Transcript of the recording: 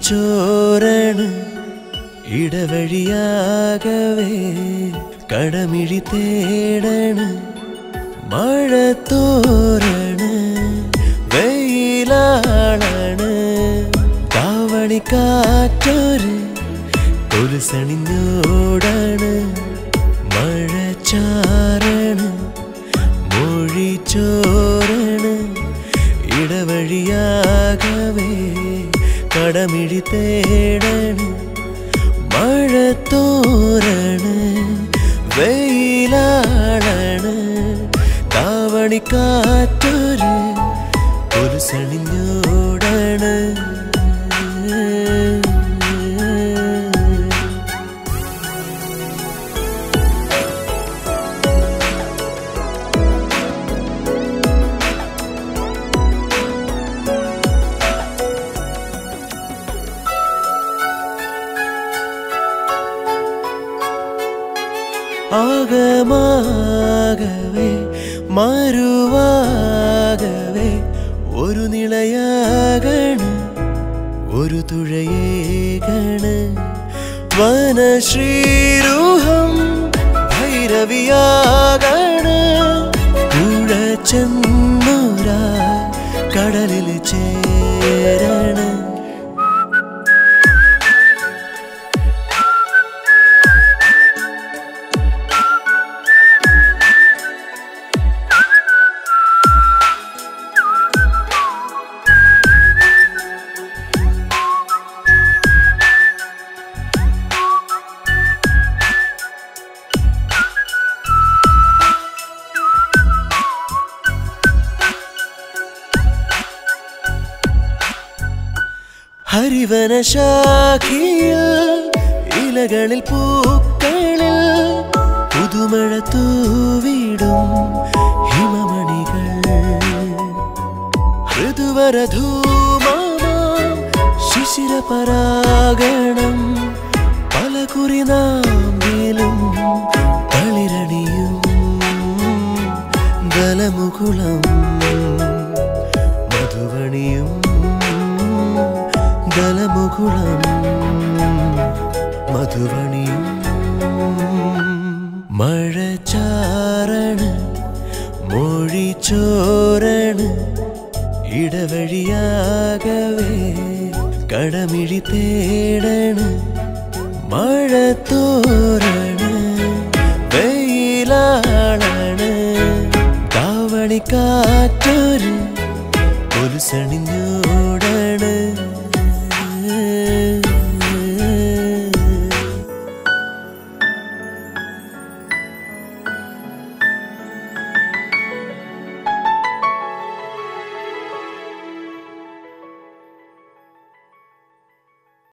മൊഴിച്ചോരണ് ഇടവഴിയാകവേ കടമിഴി തേടണ് മഴ തോരണ വെയിലാളണ് കാവണിക്കാറ്റൊരു കൊലുസണിഞ്ഞോടാണ് മഴ ചാരണ മൊഴി ചോരണ ഇടവഴിയാകവേ കടമിഴി തേടണ മഴ തോരണ വെയിലാളണ് കാവണിക്കാറ്റൊരു ഒരു സണിഞ്ഞോടണ് ആകമാകവേ മറുവാകവേ ഒരു നിളയാകണ് ഒരു തുഴയേകണ് വനശ്രീരൂഹം ഭൈരവിയാകണ് പുഴ ചെന്നുരാ കടലിൽ ചേരണ ഹരിവനശാഖിയിൽ ഇലകളിൽ പൂക്കളിൽ പുതുമഴ തൂവിടും ഹിമമണികൾ ഋതുവരധൂമാം ശിശിരപരാഗണം പല കുറി നാമ്പിലും തളിരണിയും ദലമുകുളം മധുവണിയും ദലമുകുളം മധുവണിയും മഴ ചാരണ മൊഴി ചോരണ ഇടവഴിയാകവേ കടമിഴി തേടണ മഴ തോരണ വെയിലാളണ് കാവണിക്കാറ്റൊരു ഒരു സണിഞ്ഞോട